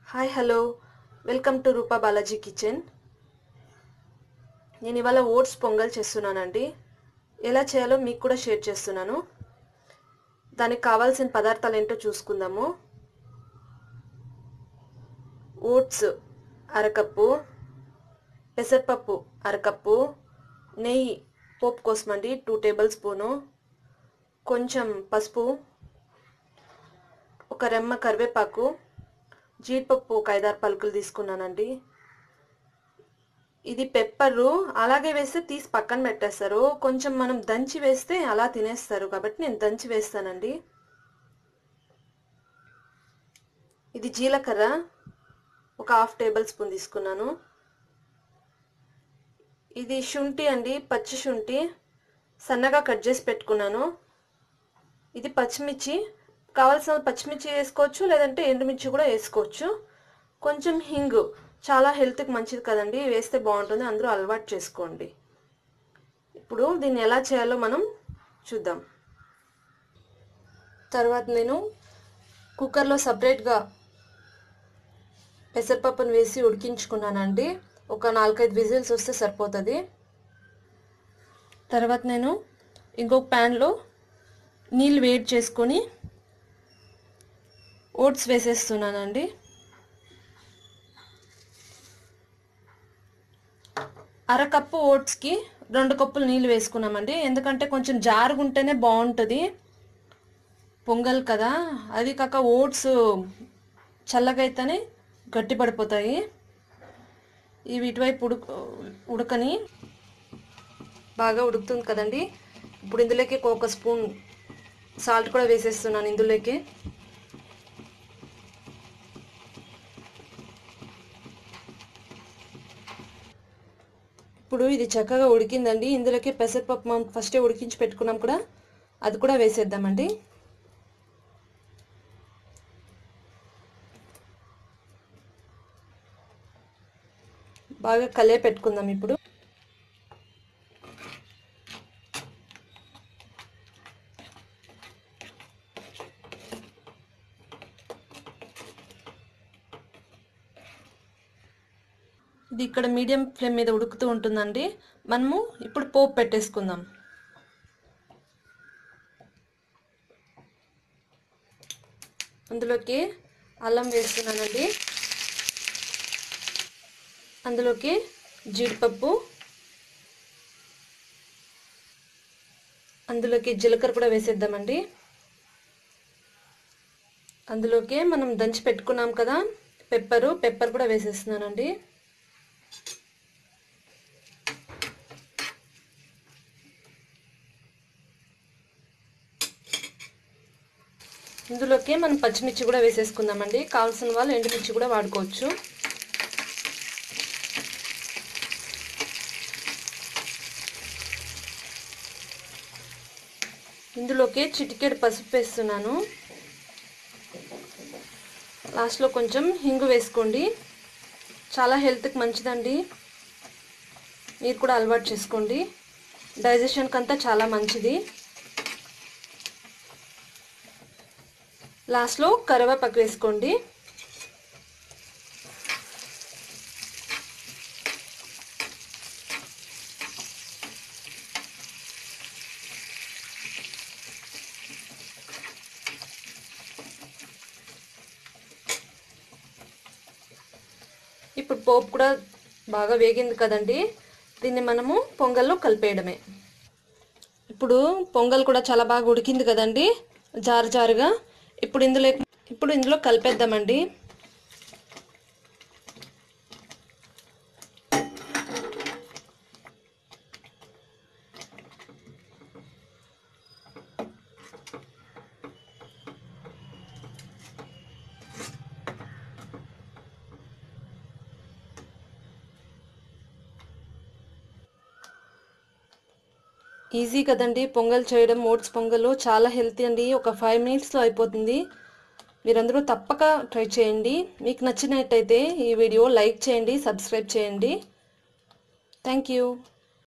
hi hello welcome to Rupa Balaji kitchen నేను ఇవాళ oats pongal చేస్తున్నానండి ఎలా చేయాలో మీకు కూడా షేర్ చేస్తున్నాను దానికి కావాల్సిన పదార్థాలు ఏంటో చూసుకుందాము ఓట్స్ అరకప్పు పెసరపప్పు అరకప్పు నెయ్యి పోపు కోసం అండి టూ టేబుల్ స్పూను కొంచెం పసుపు ఒక రెమ్మ కరివేపాకు జీడిపప్పు ఒక ఐదారు పలుకులు తీసుకున్నానండి ఇది పెప్పరు అలాగే వేస్తే తీసి పక్కన పెట్టేస్తారు కొంచెం మనం దంచి వేస్తే అలా తినేస్తారు కాబట్టి నేను దంచి వేస్తానండి ఇది జీలకర్ర ఒక హాఫ్ టేబుల్ స్పూన్ తీసుకున్నాను ఇది శుంఠి అండి పచ్చి శుంఠి సన్నగా కట్ చేసి పెట్టుకున్నాను ఇది పచ్చిమిర్చి కావాల్సిన పచ్చిమిర్చి వేసుకోవచ్చు లేదంటే ఎండుమిర్చి కూడా వేసుకోవచ్చు కొంచెం హింగు చాలా హెల్త్కి మంచిది కదండి వేస్తే బాగుంటుంది అందరూ అలవాటు చేసుకోండి ఇప్పుడు దీన్ని ఎలా చేయాలో మనం చూద్దాం తర్వాత నేను కుక్కర్లో సపరేట్గా పెసరపప్పును వేసి ఉడికించుకున్నానండి ఒక నాలుగైదు విజిల్స్ వస్తే సరిపోతుంది తర్వాత నేను ఇంకొక ప్యాన్లో నీళ్ళు వేడి చేసుకొని ఓట్స్ వేసేస్తున్నానండి అరకప్పు ఓట్స్కి రెండు కప్పులు నీళ్ళు వేసుకున్నామండి ఎందుకంటే కొంచెం జారుగుంటేనే బాగుంటుంది పొంగల్ కదా అది కాక ఓట్స్ చల్లగా అయితేనే గట్టి పడిపోతాయి ఇవి ఇటువైపు ఉడుక ఉడకని బాగా ఉడుకుతుంది కదండి ఇప్పుడు ఇందులోకి ఒక స్పూన్ సాల్ట్ కూడా వేసేస్తున్నాను ఇందులోకి ఇప్పుడు ఇది చక్కగా ఉడికిందండి ఇందులోకి పెసరపప్పు మనం ఫస్టే ఉడికించి పెట్టుకున్నాం కూడా అది కూడా వేసేద్దామండి బాగా కలియ పెట్టుకుందాం ఇప్పుడు ఇది ఇక్కడ మీడియం ఫ్లేమ్ మీద ఉడుకుతూ ఉంటుందండి మనము ఇప్పుడు పోపు పెట్టేసుకుందాం అందులోకి అల్లం వేస్తున్నానండి అందులోకి జీడిపప్పు అందులోకి జీలకర్ర కూడా వేసేద్దామండి అందులోకి మనం దంచి పెట్టుకున్నాం కదా పెప్పరు పెప్పర్ కూడా వేసేస్తున్నానండి ఇందులోకి మనం పచ్చిమిర్చి కూడా వేసేసుకుందామండి కావాల్సిన వాళ్ళు ఎండుమిర్చి కూడా వాడుకోవచ్చు ఇందులోకి చిటికెడు పసుపు వేస్తున్నాను లాస్ట్లో కొంచెం హింగు వేసుకోండి చాలా హెల్త్కి మంచిదండి మీరు కూడా అలవాటు చేసుకోండి డైజెషన్కి అంతా చాలా మంచిది లాస్ట్లో కరివేపాకు వేసుకోండి ఇప్పుడు పోపు కూడా బాగా వేగింది కదండి దీన్ని మనము పొంగల్లో కలిపేయడమే ఇప్పుడు పొంగల్ కూడా చాలా బాగా ఉడికింది కదండి జారు జారుగా ఇప్పుడు ఇందులో ఇప్పుడు ఇందులో కలిపేద్దామండి ఈజీ కదండి పొంగల్ చేయడం ఓట్స్ పొంగల్ చాలా హెల్తీ అండి ఒక ఫైవ్ మినిట్స్లో అయిపోతుంది మీరందరూ తప్పక ట్రై చేయండి మీకు నచ్చినట్టయితే ఈ వీడియో లైక్ చేయండి సబ్స్క్రైబ్ చేయండి థ్యాంక్ యూ